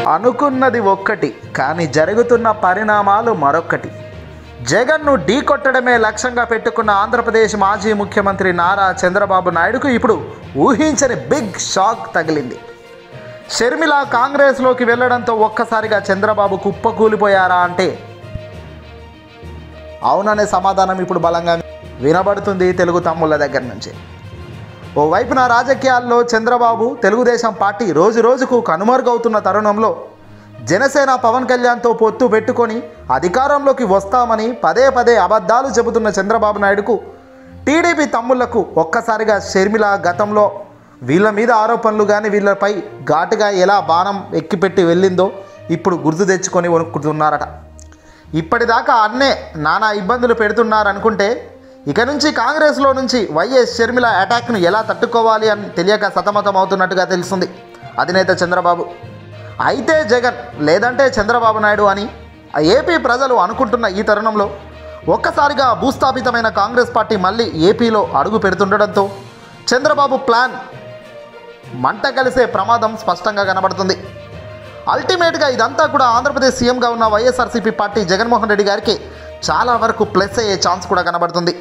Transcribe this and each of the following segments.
అనుకున్నది ఒక్కటి కానీ జరుగుతున్న పరిణామాలు మరొక్కటి జగన్ను ఢీకొట్టడమే లక్ష్యంగా పెట్టుకున్న ఆంధ్రప్రదేశ్ మాజీ ముఖ్యమంత్రి నారా చంద్రబాబు నాయుడుకు ఇప్పుడు ఊహించని బిగ్ షాక్ తగిలింది షర్మిల కాంగ్రెస్లోకి వెళ్లడంతో ఒక్కసారిగా చంద్రబాబు కుప్పకూలిపోయారా అంటే అవుననే సమాధానం ఇప్పుడు బలంగా వినబడుతుంది తెలుగు తమ్ముళ్ళ దగ్గర నుంచి ఓవైపున రాజకీయాల్లో చంద్రబాబు తెలుగుదేశం పార్టీ రోజు రోజుకు కనుమరుగవుతున్న తరుణంలో జనసేన పవన్ కళ్యాణ్తో పొత్తు పెట్టుకొని అధికారంలోకి వస్తామని పదే పదే అబద్ధాలు చెబుతున్న చంద్రబాబు నాయుడుకు టీడీపీ తమ్ముళ్లకు ఒక్కసారిగా షర్మిల గతంలో వీళ్ళ మీద ఆరోపణలు కానీ వీళ్ళపై ఘాటుగా ఎలా బాణం ఎక్కిపెట్టి వెళ్ళిందో ఇప్పుడు గుర్తు తెచ్చుకొని వణుకుతున్నారట ఇప్పటిదాకా అన్నే నానా ఇబ్బందులు పెడుతున్నారనుకుంటే ఇక నుంచి కాంగ్రెస్లో నుంచి వైఎస్ షర్మిల అటాక్ను ఎలా తట్టుకోవాలి అని తెలియక సతమతం అవుతున్నట్టుగా తెలుస్తుంది అధినేత చంద్రబాబు అయితే జగన్ లేదంటే చంద్రబాబు నాయుడు అని ఆ ఏపీ ప్రజలు అనుకుంటున్న ఈ తరుణంలో ఒక్కసారిగా భూస్థాపితమైన కాంగ్రెస్ పార్టీ మళ్ళీ ఏపీలో అడుగు పెడుతుండడంతో చంద్రబాబు ప్లాన్ మంట కలిసే ప్రమాదం స్పష్టంగా కనబడుతుంది అల్టిమేట్గా ఇదంతా కూడా ఆంధ్రప్రదేశ్ సీఎంగా ఉన్న వైఎస్ఆర్సీపీ పార్టీ జగన్మోహన్ రెడ్డి గారికి చాలా వరకు ప్లస్ అయ్యే ఛాన్స్ కూడా కనబడుతుంది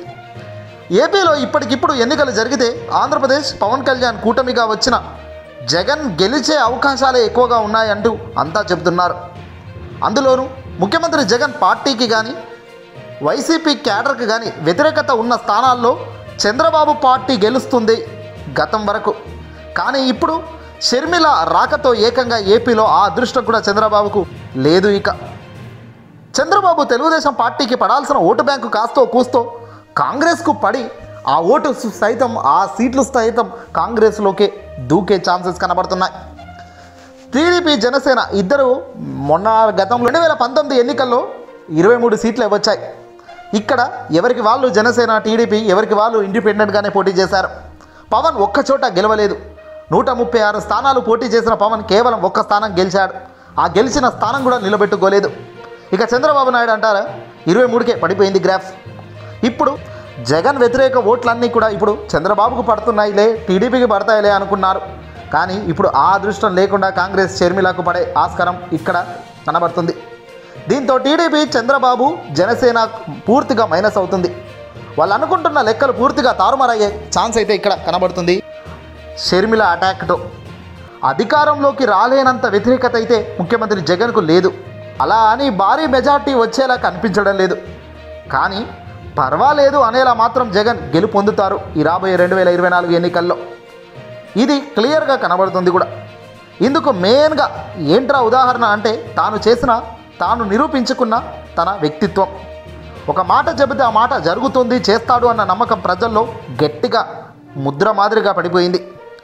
ఏపీలో ఇప్పటికిప్పుడు ఎన్నికలు జరిగితే ఆంధ్రప్రదేశ్ పవన్ కళ్యాణ్ కూటమిగా వచ్చిన జగన్ గెలిచే అవకాశాలే ఎక్కువగా ఉన్నాయంటూ అంతా చెబుతున్నారు అందులోనూ ముఖ్యమంత్రి జగన్ పార్టీకి కానీ వైసీపీ క్యాడర్కి కానీ వ్యతిరేకత ఉన్న స్థానాల్లో చంద్రబాబు పార్టీ గెలుస్తుంది గతం వరకు కానీ ఇప్పుడు షర్మిల రాకతో ఏకంగా ఏపీలో ఆ అదృష్టం కూడా చంద్రబాబుకు లేదు ఇక చంద్రబాబు తెలుగుదేశం పార్టీకి పడాల్సిన ఓటు బ్యాంకు కాస్తో కూస్తో కాంగ్రెస్కు పడి ఆ ఓటు సు- సైతం ఆ సీట్లు సైతం కాంగ్రెస్లోకే దూకే ఛాన్సెస్ కనబడుతున్నాయి టీడీపీ జనసేన ఇద్దరు మొన్న గతంలో రెండు వేల పంతొమ్మిది ఎన్నికల్లో ఇరవై మూడు సీట్లు వచ్చాయి ఇక్కడ ఎవరికి వాళ్ళు జనసేన టీడీపీ ఎవరికి వాళ్ళు ఇండిపెండెంట్గానే పోటీ చేశారు పవన్ ఒక్కచోట గెలవలేదు నూట ముప్పై ఆరు స్థానాలు పోటీ చేసిన పవన్ కేవలం ఒక్క స్థానం గెలిచాడు ఆ గెలిచిన స్థానం కూడా నిలబెట్టుకోలేదు ఇక చంద్రబాబు నాయుడు అంటారా ఇరవై మూడుకే పడిపోయింది గ్రాఫ్ ఇప్పుడు జగన్ వ్యతిరేక ఓట్లన్నీ కూడా ఇప్పుడు చంద్రబాబుకు పడుతున్నాయిలే టీడీపీకి పడతాయిలే అనుకున్నారు కానీ ఇప్పుడు ఆ అదృష్టం లేకుండా కాంగ్రెస్ షర్మిలకు పడే ఆస్కారం ఇక్కడ కనబడుతుంది దీంతో టీడీపీ చంద్రబాబు జనసేన పూర్తిగా మైనస్ అవుతుంది వాళ్ళు అనుకుంటున్న లెక్కలు పూర్తిగా తారుమారయ్యే ఛాన్స్ అయితే ఇక్కడ కనబడుతుంది షర్మిల అటాక్తో అధికారంలోకి రాలేనంత వ్యతిరేకత అయితే ముఖ్యమంత్రి జగన్కు లేదు అలా అని భారీ మెజార్టీ వచ్చేలా కనిపించడం లేదు కానీ పర్వాలేదు అనేలా మాత్రం జగన్ గెలుపొందుతారు ఈ రాబోయే రెండు వేల ఇరవై నాలుగు ఎన్నికల్లో ఇది క్లియర్గా కనబడుతుంది కూడా ఇందుకు మెయిన్గా ఏంట్రా ఉదాహరణ అంటే తాను చేసిన తాను నిరూపించుకున్న తన వ్యక్తిత్వం ఒక మాట చెబితే ఆ మాట జరుగుతుంది చేస్తాడు అన్న నమ్మకం ప్రజల్లో గట్టిగా ముద్ర మాదిరిగా పడిపోయింది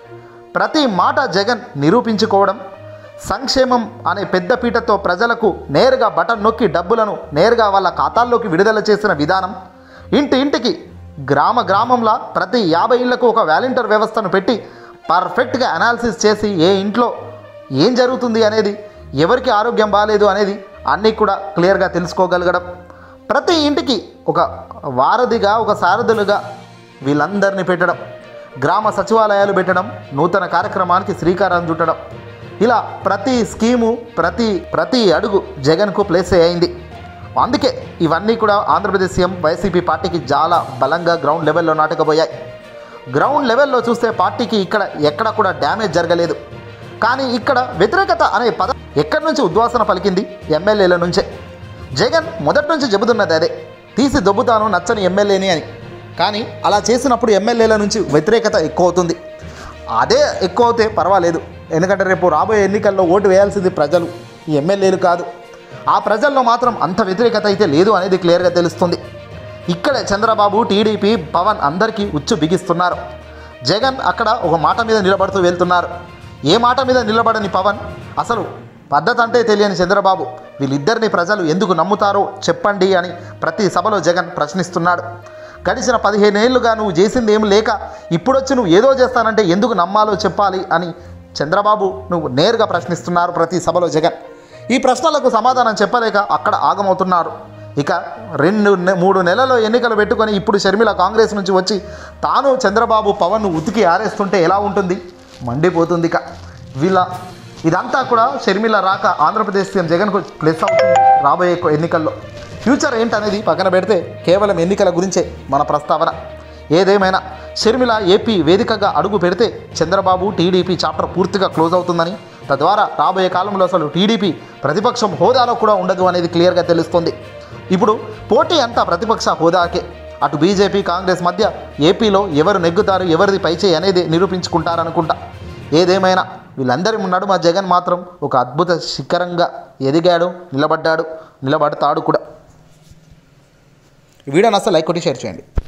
ప్రతి మాట జగన్ నిరూపించుకోవడం సంక్షేమం అనే పెద్ద పీటతో ప్రజలకు నేరుగా బటన్ నొక్కి డబ్బులను నేరుగా వాళ్ళ ఖాతాల్లోకి విడుదల చేసిన విధానం ఇంటి ఇంటికి గ్రామ గ్రామంలో ప్రతి యాభై ఇళ్లకు ఒక వాలంటీర్ వ్యవస్థను పెట్టి పర్ఫెక్ట్గా అనాలిసిస్ చేసి ఏ ఇంట్లో ఏం జరుగుతుంది అనేది ఎవరికి ఆరోగ్యం బాగాలేదు అనేది అన్నీ కూడా క్లియర్గా తెలుసుకోగలగడం ప్రతి ఇంటికి ఒక వారధిగా ఒక సారథులుగా వీళ్ళందరినీ పెట్టడం గ్రామ సచివాలయాలు పెట్టడం నూతన కార్యక్రమానికి శ్రీకారం చుట్టడం ఇలా ప్రతి స్కీము ప్రతి ప్రతి అడుగు జగన్కు ప్లేస్ అయింది అందుకే ఇవన్నీ కూడా ఆంధ్రప్రదేశ్ సీఎం వైసీపీ పార్టీకి చాలా బలంగా గ్రౌండ్ లెవెల్లో నాటుకుపోయాయి గ్రౌండ్ లెవెల్లో చూస్తే పార్టీకి ఇక్కడ ఎక్కడ కూడా డ్యామేజ్ జరగలేదు కానీ ఇక్కడ వ్యతిరేకత అనే పదం ఎక్కడి నుంచి ఉద్వాసన పలికింది ఎమ్మెల్యేల నుంచే జగన్ మొదటి నుంచి చెబుతున్నది అదే తీసి దొబ్బుతాను నచ్చని ఎమ్మెల్యేని అని కానీ అలా చేసినప్పుడు ఎమ్మెల్యేల నుంచి వ్యతిరేకత ఎక్కువ అవుతుంది అదే ఎక్కువ అవుతే పర్వాలేదు ఎందుకంటే రేపు రాబోయే ఎన్నికల్లో ఓటు వేయాల్సింది ప్రజలు ఈ ఎమ్మెల్యేలు కాదు ఆ ప్రజల్లో మాత్రం అంత వ్యతిరేకత అయితే లేదు అనేది క్లియర్గా తెలుస్తుంది ఇక్కడే చంద్రబాబు టీడీపీ పవన్ అందరికీ ఉచ్చు బిగిస్తున్నారు జగన్ అక్కడ ఒక మాట మీద నిలబడుతూ వెళ్తున్నారు ఏ మాట మీద నిలబడని పవన్ అసలు పద్ధతి అంటే తెలియని చంద్రబాబు వీళ్ళిద్దరిని ప్రజలు ఎందుకు నమ్ముతారో చెప్పండి అని ప్రతి సభలో జగన్ ప్రశ్నిస్తున్నాడు గడిచిన పదిహేను ఏళ్ళుగా నువ్వు చేసింది ఏం లేక ఇప్పుడొచ్చి నువ్వు ఏదో చేస్తానంటే ఎందుకు నమ్మాలో చెప్పాలి అని చంద్రబాబు నువ్వు నేరుగా ప్రశ్నిస్తున్నారు ప్రతి సభలో జగన్ ఈ ప్రశ్నలకు సమాధానం చెప్పలేక అక్కడ ఆగమవుతున్నారు ఇక రెండు నె- మూడు నెలల్లో ఎన్నికలు పెట్టుకొని ఇప్పుడు షర్మిల కాంగ్రెస్ నుంచి వచ్చి తాను చంద్రబాబు పవన్ ఉతికి ఆరేస్తుంటే ఎలా ఉంటుంది మండిపోతుంది ఇక వీళ్ళ ఇదంతా కూడా షర్మిల రాక ఆంధ్రప్రదేశ్ సీఎం జగన్కు ప్లస్ అవుతుంది రాబోయే ఎక్క- ఎన్నికల్లో ఫ్యూచర్ ఏంటనేది పక్కన పెడితే కేవలం ఎన్నికల గురించే మన ప్రస్తావన ఏదేమైనా షర్మిల ఏపీ వేదికగా అడుగు పెడితే చంద్రబాబు టీడీపీ చాప్టర్ పూర్తిగా క్లోజ్ అవుతుందని తద్వారా రాబోయే కాలంలో అసలు టీడీపీ ప్రతిపక్షం హోదాలో కూడా ఉండదు అనేది క్లియర్గా తెలుస్తుంది ఇప్పుడు పోటీ అంతా ప్రతిపక్ష హోదాకే అటు బీజేపీ కాంగ్రెస్ మధ్య ఏపీలో ఎవరు నెగ్గుతారు ఎవరిది పైచేయి అనేది నిరూపించుకుంటారనుకుంటా ఏదేమైనా వీళ్ళందరి నడుమ జగన్ మాత్రం ఒక అద్భుత శిఖరంగా ఎదిగాడు నిలబడ్డాడు నిలబడతాడు కూడా ఈ వీడియోని అసలు లైక్ కొట్టి షేర్ చేయండి